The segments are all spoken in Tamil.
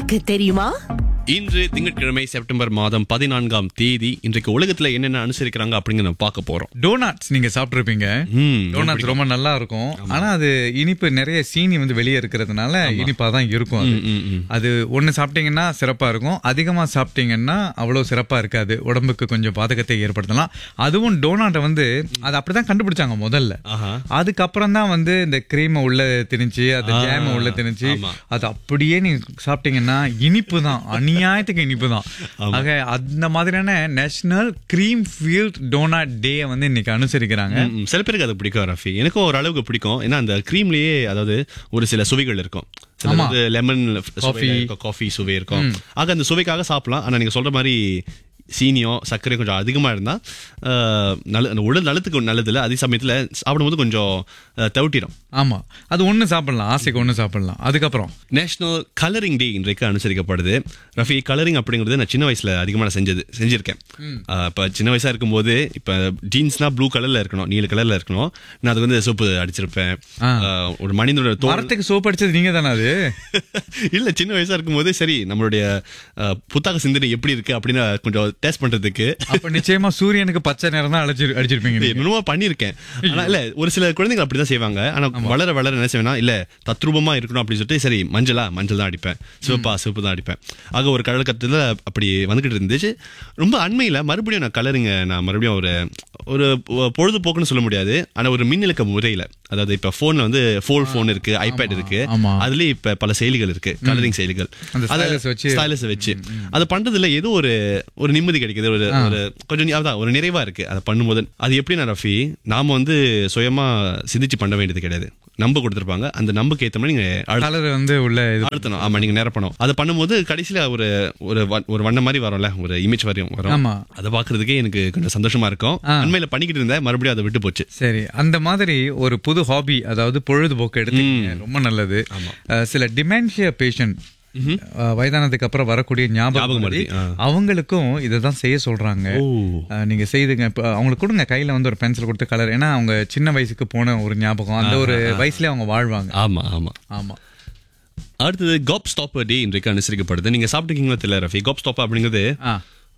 உனக்கு தெரியுமா இன்று திங்கட்கிழமை செப்டம்பர் மாதம் பதினான்காம் தேதி இன்றைக்கு உலகத்துல என்னென்ன அனுசரிக்கிறாங்க அப்படிங்கறத நம்ம பார்க்க போறோம் டோனாட்ஸ் நீங்க சாப்பிட்டுருப்பீங்க ம், டோனாட்ஸ் ரொம்ப நல்லா இருக்கும் ஆனா அது இனிப்பு நிறைய சீனி வந்து வெளியே இருக்கிறதுனால இனிப்பா தான் இருக்கும் அது ம், ம். அது ஒண்ணு சாப்பிட்டீங்கன்னா சிறப்பா இருக்கும் அதிகமா சாப்பிட்டீங்கன்னா அவ்வளவு சிறப்பா இருக்காது உடம்புக்கு கொஞ்சம் பாதகத்தை ஏற்படுத்தலாம் அதுவும் டோனாட்டை வந்து அது அப்படிதான் கண்டுபிடிச்சாங்க முதல்ல ஆஹா அதுக்கப்புறம் தான் வந்து இந்த கிரீமை உள்ள திணிச்சு அது ஆ, ஜாம உள்ள திணிச்சு ஆமா. அது அப்படியே நீங்க சாப்பிட்டீங்கன்னா இனிப்பு தான் அநியாயத்துக்கு இனிப்பு தான் ஆக அந்த மாதிரியான national cream filled donut day வந்து இன்னைக்கு அனுசரிக்கிறாங்க ம், ம். சில பேருக்கு அது பிடிக்கும் ரஃபி எனக்கும் ஒரு அளவுக்கு பிடிக்கும் ஏன்னா அந்த கிரீம்லயே அதாவது ஒரு சில சுவைகள் இருக்கும் சில ஆமா. வந்து லெமன் Coffee. காஃபி சுவை இருக்கும் ஆக அந்த சுவைக்காக சாப்பிடலாம் ஆனா நீங்க சொல்ற மாதிரி சீனியோ சர்க்கரை கொஞ்சம் அதிகமா இருந்தா அஹ், நல்ல அந்த உடல் நலத்துக்கு நல்லது இல்ல அதே சமயத்துல சாப்பிடும்போது கொஞ்சம் அஹ், தவிட்டிடும் ஆமா அது ஒண்ணு சாப்பிடலாம் ஆசைக்கு ஒண்ணு சாப்பிடலாம் அதுக்கப்புறம் நேஷனல் கலரிங் டே இன்றைக்கு அனுசரிக்கப்படுது ரஃபி கலரிங் அப்படிங்கிறது நான் சின்ன வயசுல அதிகமாக நான் செஞ்சது செஞ்சிருக்கேன் ஆஹ் இப்ப சின்ன வயசா இருக்கும்போது இப்ப ஜீன்ஸ்னா ப்ளூ கலர்ல இருக்கணும் நீல கலர்ல இருக்கணும் நான் அது வந்து சோப்பு அடிச்சிருப்பேன் ஆஹ் ஒரு மனிதனோட தோல் மரத்துக்கு சோப் அடிச்சது நீங்க தானே அது இல்ல சின்ன வயசா இருக்கும்போது சரி நம்மளுடைய ஆஹ், புத்தக சிந்தனை எப்படி இருக்கு அப்படின்னு கொஞ்சம் டேஸ்ட் பண்றதுக்கு அப்ப நிச்சயமா சூரியனுக்கு பச்சை நேரம் தான் அடிச்சு அடிச்சிருப்பீங்க நீங்க. என்னமோ பண்ணிருக்கேன் ஆனா இல்ல ஒரு சில குழந்தைங்க அப்படிதான் செய்வாங்க ஆனா வளர வளர என்ன செய்வேன்னா இல்ல தத்ரூபமா இருக்கணும் அப்படின்னு சொல்லிட்டு சரி மஞ்சளா மஞ்சள் தான் அடிப்பேன் சிவப்பா சிவப்பு தான் அடிப்பேன் ஆக ஒரு கழகத்துல அப்படி வந்துகிட்டு இருந்துச்சு ரொம்ப அண்மையில மறுபடியும் நான் கலருங்க நான் மறுபடியும் ஒரு ஒரு பொழுதுபோக்குன்னு சொல்ல முடியாது ஆனா ஒரு மின்னிலக்க முறையில அதாவது இப்ப போன்ல வந்து ஃபோல் போன் இருக்கு ஐபேட் இருக்கு ஆமா. அதுலயே இப்ப பல செயலிகள் இருக்கு கலரிங் செயலிகள் அந்த அத- stylus வச்சு- stylus வச்சு அது பண்றதுல ஏதோ ஒரு ஒரு நிம்மதி கிடைக்குது ஒரு ஒரு கொஞ்சம் நி- அதான் ஒரு நிறைவா இருக்கு அதை பண்ணும்போது அது எப்படின்னா ரஃபி நாம வந்து சுயமா சிந்திச்சு பண்ண வேண்டியது கிடையாது நம்ப கொடுத்துருப்பாங்க அந்த நம்புக்கு ஏத்த மாதிரி நீங்க அழு- கலர் வந்து உள்ள இது அழுத்தணும் ஆமா நீங்க நிரப்பணும் அதை பண்ணும்போது கடைசியில ஒரு ஒரு வ- ஒரு வண்ண மாதிரி வரும்ல ஒரு இமேஜ் வரையும் வரும் ஆமா. அதை பாக்குறதுக்கே எனக்கு கொஞ்சம் சந்தோஷமா இருக்கும் ஆ. உண்மையில பண்ணிக்கிட்டு இருந்தேன் மறுபடியும் அதை விட்டு போச்சு சரி அந்த மாதிரி ஒரு புது ஹாபி அதாவது பொழுதுபோக்கு எடுத்துக்கீங்க ரொம்ப நல்லது அஹ், சில டிமென்ஷியா பேஷண்ட் வயதானதுக்கு அப்புறம் வரக்கூடிய ஞாபக ஞாபகம் மறதி, மறதி, ஆ. அவங்களுக்கும் இதை தான் செய்ய சொல்றாங்க ஓ. அஹ், நீங்க செய்துங்க இப்ப அவங்களுக்கு கொடுங்க கையில வந்து ஒரு பென்சில் கொடுத்து கலர் ஏன்னா அவங்க சின்ன வயசுக்கு போன ஒரு ஞாபகம் அந்த ஒரு வயசுலயே அவங்க வாழ்வாங்க ஆமா ஆமா ஆமா அடுத்தது காப் ஸ்டாப்பர் டே இன்றைக்கு அனுசரிக்கப்படுது நீங்க சாப்பிட்டுருக்கீங்களா தெரியல ரஃபி காப் ஸ்டாப்பர் அப்படிங்கிறது ஆ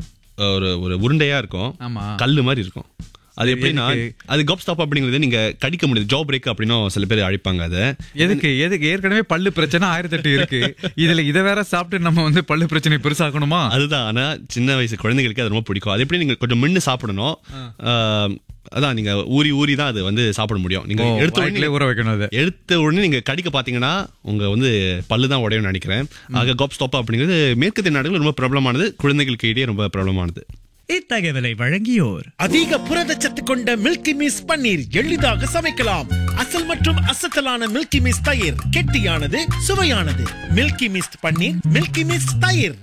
ஒரு ஒரு உருண்டையா இருக்கும் ஆமா கல்லு மாதிரி இருக்கும் அது எப்படின்னா அது கப் ஸ்டாப் அப்படிங்கிறது நீங்க கடிக்க முடியாது ஜாப் பிரேக் அப்படின்னும் சில பேர் அழைப்பாங்க அதை எதுக்கு எதுக்கு ஏற்கனவே பல்லு பிரச்சனை ஆயிரத்தி எட்டு இருக்கு இதுல இதை வேற சாப்பிட்டு நம்ம வந்து பல்லு பிரச்சனை பெருசாக்கணுமா அதுதான் ஆனா சின்ன வயசு குழந்தைகளுக்கு அது ரொம்ப பிடிக்கும் அது எப்படி நீங்க கொஞ்சம் மின்னு சாப்பிடணும் ஆஹ், அதான் நீங்க ஊறி ஊறி தான் அது வந்து சாப்பிட முடியும் நீங்க ஓ, எடுத்த உடனே வாய்க்குள்ளே ஊற வைக்கணும் அதை எடுத்த உடனே நீங்க கடிக்க பாத்தீங்கன்னா உங்க வந்து பல்லு தான் உடையும்னு நினைக்கிறேன் ஆக காப் ஸ்டாப் அப்படிங்கிறது மேற்கத்திய நாடுகள் ரொம்ப பிரபலமானது குழந்தைகளுக்கு இடையே ரொம்ப பிரபலமானது இத்தகவலை வழங்கியோர் அதிக புரதச்சத்து கொண்ட மில்கி மிஸ் பன்னீர் எளிதாக சமைக்கலாம் அசல் மற்றும் அசத்தலான மில்கி மிஸ் தயிர் கெட்டியானது சுவையானது Milky Mist paneer Milky Mist தயிர்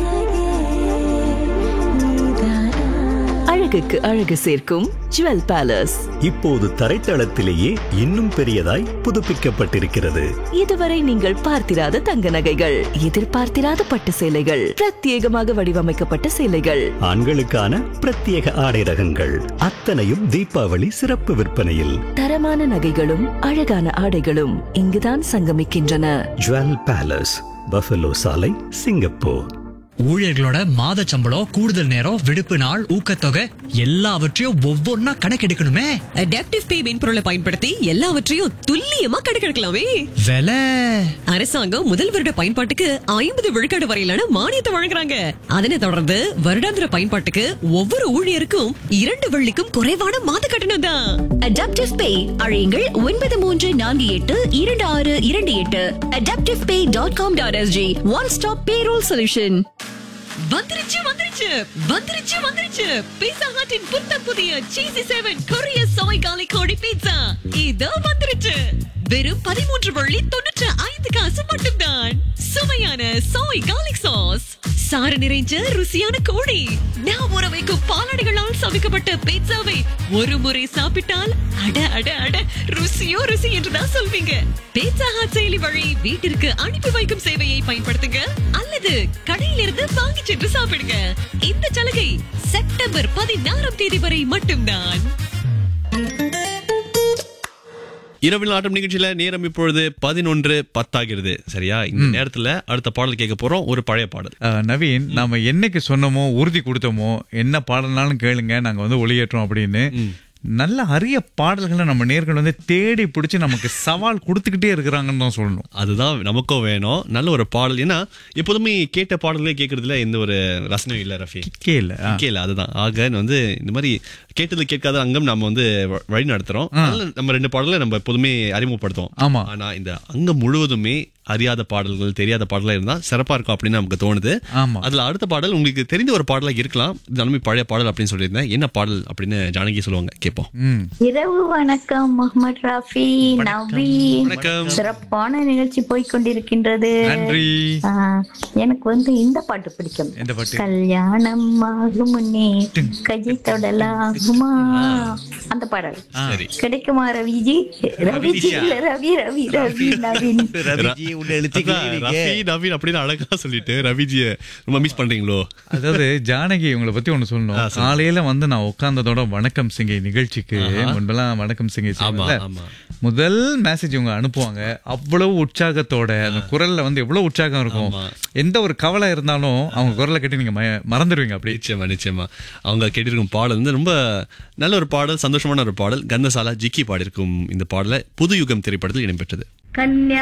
அழகுக்கு அழகு சேர்க்கும் ஜுவல் பேலஸ் இப்போது தரைத்தளத்திலேயே இன்னும் பெரியதாய் புதுப்பிக்கப்பட்டிருக்கிறது இதுவரை நீங்கள் பார்த்திராத தங்க நகைகள் எதிர்பார்த்திராத பட்டு சேலைகள் பிரத்யேகமாக வடிவமைக்கப்பட்ட சேலைகள் ஆண்களுக்கான பிரத்யேக ஆடை ரகங்கள் அத்தனையும் தீபாவளி சிறப்பு விற்பனையில் தரமான நகைகளும் அழகான ஆடைகளும் இங்குதான் சங்கமிக்கின்றன ஜுவல் பேலஸ் பஃபலோ சாலை சிங்கப்பூர் ஊழியர்களோட மாத சம்பளம் கூடுதல் நேரம் விடுப்பு நாள் ஊக்கத்தொகை எல்லாவற்றையும் ஒவ்வொன்னா கணக்கெடுக்கணுமே அடாப்டிவ் பே மென்பொருளை பயன்படுத்தி எல்லாவற்றையும் துல்லியமா கணக்கெடுக்கலாமே விலை அரசாங்கம் முதல் வருட பயன்பாட்டுக்கு ஐம்பது விழுக்காடு வரையிலான மானியத்தை வழங்குறாங்க அதனைத் தொடர்ந்து வருடாந்திர பயன்பாட்டுக்கு ஒவ்வொரு ஊழியருக்கும் இரண்டு வெள்ளிக்கும் குறைவான மாத கட்டணம் தான் அடாப்டிவ் பே அழையுங்கள் ஒன்பது மூன்று நான்கு எட்டு இரண்டு ஆறு இரண்டு எட்டு adaptive pay dot com dot SG one stop payroll solution வந்துருச்சு வந்துருச்சு வந்துருச்சு வந்துருச்சு பீட்சா ஹட்டின் புத்தம் புதிய சீசி செவன் கொரிய சோய் காலி கோழி பீட்சா இதோ வந்துருச்சு வெறும் பதிமூன்று வள்ளி தொண்ணூற்று ஐந்து காசு மட்டும்தான் சுவையான சோய் கார்லிக் சாஸ் சாறு நிறைஞ்ச ருசியான கோழி நான் ஊற வைக்கும் பாலாடைகளால் சமைக்கப்பட்ட பீட்சாவை ஒரு முறை சாப்பிட்டால் அட அட அட ருசியோ ருசி என்றுதான் சொல்வீங்க பீட்சா ஹாட் செயலி வழி வீட்டிற்கு அனுப்பி வைக்கும் சேவையை பயன்படுத்துங்க அல்லது கடையிலிருந்து வாங்கி சென்று சாப்பிடுங்க இந்த சலுகை செப்டம்பர் பதினாறாம் தேதி வரை மட்டும்தான் இரவில் ஆட்டம் நிகழ்ச்சியில நேரம் இப்பொழுது பதினொன்று பத்தாகிறது சரியா இந்த நேரத்துல அடுத்த பாடல் கேட்க போறோம் ஒரு பழைய பாடல் அஹ், நவீன் நாம என்னைக்கு சொன்னோமோ உறுதி கொடுத்தோமோ என்ன பாடல்னாலும் கேளுங்க நாங்க வந்து ஒளியேற்றோம் அப்படின்னு நல்ல அரிய பாடல்களை நம்ம நேர்கள் வந்து தேடி பிடிச்சு நமக்கு சவால் கொடுத்துக்கிட்டே இருக்கிறாங்கன்னு தான் சொல்லணும் அதுதான் நமக்கும் வேணும் நல்ல ஒரு பாடல் ஏன்னா எப்போதுமே கேட்ட பாடல்களே கேட்கறதுல எந்த ஒரு ரசனையும் இல்ல ரஃபி கேள கேட்கல அதுதான் ஆக வந்து இந்த மாதிரி கேட்டது கேட்காத அங்கம் நம்ம வந்து வ- வழி நடத்துறோம் அதனால நம்ம ரெண்டு பாடலை நம்ம எப்போதுமே அறிமுகப்படுத்துவோம் ஆமா. ஆனா இந்த அங்கம் முழுவதுமே அறியாத பாடல்கள் தெரியாத பாடலா இருந்தா சிறப்பா இருக்கும் அப்படின்னு நமக்கு தோணுது ஆமா. அதுல அடுத்த பாடல் உங்களுக்கு தெரிந்த ஒரு பாடலா இருக்கலாம் இருந்தாலுமே பழைய பாடல் அப்படின்னு சொல்லியிருந்தேன் என்ன பாடல் அப்படின்னு ஜானகி சொல்லுவாங்க கேட்போம் ம் இரவு வணக்கம் முகமது ராஃபி நவீன் வணக்கம். சிறப்பான நிகழ்ச்சி போய் கொண்டிருக்கின்றது நன்றி ஆ, எனக்கு வந்து இந்த பாட்டு பிடிக்கும் எந்த பாட்டு? கல்யாணம் ஆகும் முன்னே கையை தொடலாகுமா அந்த பாடல் சரி கிடைக்குமா ரவிஜி ரவிஜி இல்ல ரவி ரவி ரவி நவீன் அதான், ரஃபி நவீன் அப்படின்னு அழகா சொல்லிட்டு ரவிஜிய ரொம்ப மிஸ் பண்றீங்களோ அதாவது ஜானகி உங்களை பத்தி ஒண்ணு சொல்லணும் காலையில வந்து நான் உட்கார்ந்ததோட வணக்கம் சிங்கை நிகழ்ச்சிக்கு முன்பெல்லாம் வணக்கம் சிங்கை செய்வோம்ல. ஆமா. முதல் மெசேஜ் இவங்க அனுப்புவாங்க அவ்வளவு உற்சாகத்தோட அந்த குரல்ல வந்து எவ்வளவு உற்சாகம் இருக்கும் எந்த ஒரு கவலை இருந்தாலும் அவங்க குரலை கேட்டு நீங்க ம- மறந்துடுவீங்க அப்படி நிச்சயமா நிச்சயமா அவங்க கேட்டிருக்கும் பாடல் வந்து ரொம்ப நல்ல ஒரு பாடல் சந்தோஷமான ஒரு பாடல் கந்தசாலா ஜிக்கி பாடியிருக்கும் இந்த பாடல புது யுகம் திரைப்படத்தில் இடம்பெற்றது கன்யா